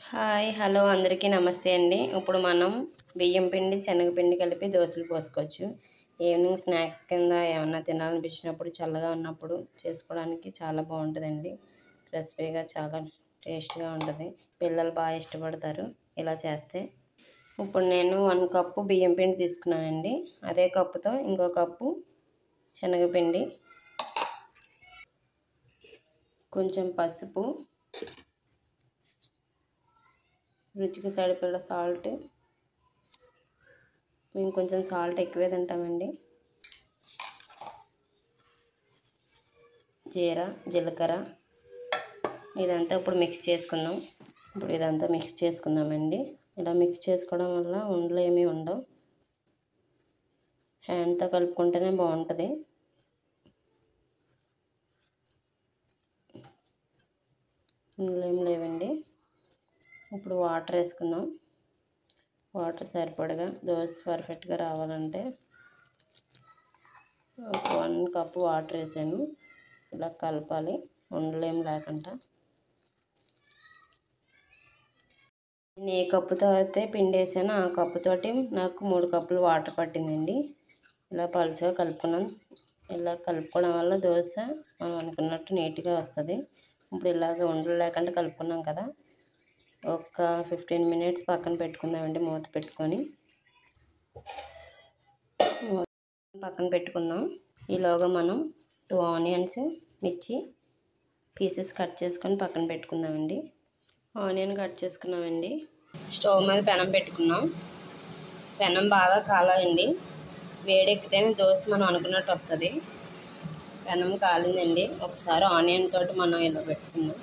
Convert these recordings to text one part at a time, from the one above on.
hi hello అందరికీ నమస్తే అండి ఇప్పుడు మనం బియ్యం పిండి శనగపిండి కలిపి దోశలు పోసుకోవచ్చు ఈవినింగ్ స్నాక్స్ కింద ఏమన్నా తినాలనిపించినప్పుడు చల్లగా ఉన్నప్పుడు చేసుకోవడానికి చాలా బాగుంటుందండి క్రిస్పీగా చాలా టేస్ట్గా ఉంటుంది పిల్లలు బాగా ఇష్టపడతారు ఇలా చేస్తే ఇప్పుడు నేను వన్ కప్పు బియ్యం పిండి తీసుకున్నానండి అదే కప్పుతో ఇంకో కప్పు శనగపిండి కొంచెం పసుపు రుచికి సరిపడా సాల్ట్ మేము కొంచెం సాల్ట్ ఎక్కువే తింటామండి జీర జీలకర్ర ఇదంతా ఇప్పుడు మిక్స్ చేసుకుందాం ఇప్పుడు ఇదంతా మిక్స్ చేసుకుందామండి ఇలా మిక్స్ చేసుకోవడం వల్ల ఉండలు ఏమీ ఉండవు హ్యాండ్తో కలుపుకుంటేనే బాగుంటుంది ఉండలు ఏం లేవండి ఇప్పుడు వాటర్ వేసుకుందాం వాటర్ సరిపడగా దోశ పర్ఫెక్ట్గా రావాలంటే ఒక వన్ కప్ వాటర్ వేసాను ఇలా కలపాలి ఉండలేం లేకుండా నేను ఏ కప్పుతో అయితే పిండి వేసానో ఆ కప్పుతోటి నాకు మూడు కప్పులు వాటర్ పట్టిందండి ఇలా పలుచగా కలుపుకున్నాం ఇలా కలుపుకోవడం వల్ల దోశ మనం అనుకున్నట్టు నీట్గా వస్తుంది ఇప్పుడు ఇలాగ ఉండలు లేకుండా కలుపుకున్నాం కదా ఒక ఫిఫ్టీన్ మినిట్స్ పక్కన పెట్టుకుందామండి మూత పెట్టుకొని పక్కన పెట్టుకుందాం ఈలోగా మనం టూ ఆనియన్స్ మిర్చి పీసెస్ కట్ చేసుకొని పక్కన పెట్టుకుందామండి ఆనియన్ కట్ చేసుకున్నామండి స్టవ్ మీద పెనం పెట్టుకున్నాం పెనం బాగా కాలాలండి వేడెక్కితేనే దోశ మనం అనుకున్నట్టు వస్తుంది పెనం కాలిందండి ఒకసారి ఆనియన్ తోటి మనం ఇలా పెట్టుకుందాం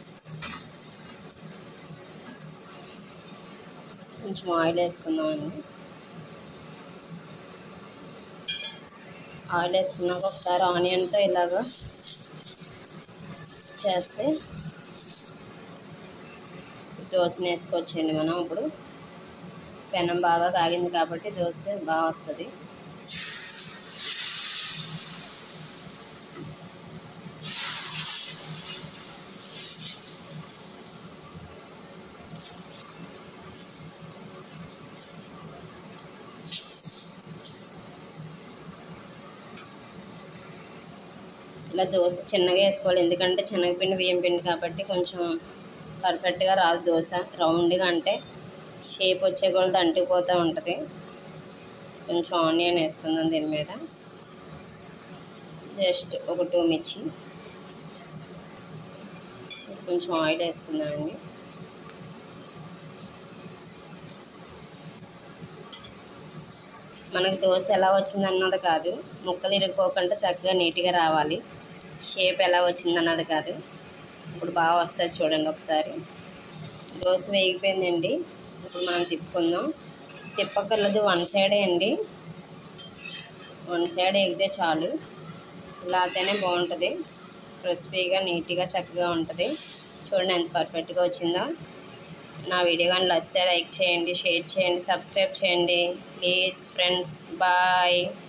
కొంచెం ఆయిల్ వేసుకుందామండి ఆయిల్ వేసుకున్నాక ఒకసారి ఆనియన్తో ఇలాగా చేస్తే దోశని వేసుకోవచ్చండి మనం ఇప్పుడు పెనం బాగా కాగింది కాబట్టి దోశ బాగా వస్తుంది ఇలా దోశ చిన్నగా వేసుకోవాలి ఎందుకంటే శనగపిండి బియ్యం పిండి కాబట్టి కొంచెం పర్ఫెక్ట్గా రాదు దోశ రౌండ్గా అంటే షేప్ వచ్చే కొలది అంటుకుపోతూ ఉంటుంది కొంచెం ఆనియన్ వేసుకుందాం దీని మీద జస్ట్ ఒక టూ మిర్చి కొంచెం ఆయిల్ వేసుకుందామండి మనకు దోశ ఎలా వచ్చింది అన్నది కాదు ముక్కలు ఇరుక్కోకుండా చక్కగా నీట్గా రావాలి షేప్ ఎలా వచ్చింది అన్నది కాదు ఇప్పుడు బాగా వస్తుంది చూడండి ఒకసారి దోశ వేగిపోయిందండి ఇప్పుడు మనం తిప్పుకుందాం తిప్పకర్లేదు వన్ సైడే అండి వన్ సైడ్ ఎగితే చాలు ఇలా అయితేనే బాగుంటుంది క్రిస్పీగా నీట్గా చక్కగా ఉంటుంది చూడండి ఎంత పర్ఫెక్ట్గా వచ్చిందో నా వీడియో కానీ నచ్చితే లైక్ చేయండి షేర్ చేయండి సబ్స్క్రైబ్ చేయండి ప్లీజ్ ఫ్రెండ్స్ బాయ్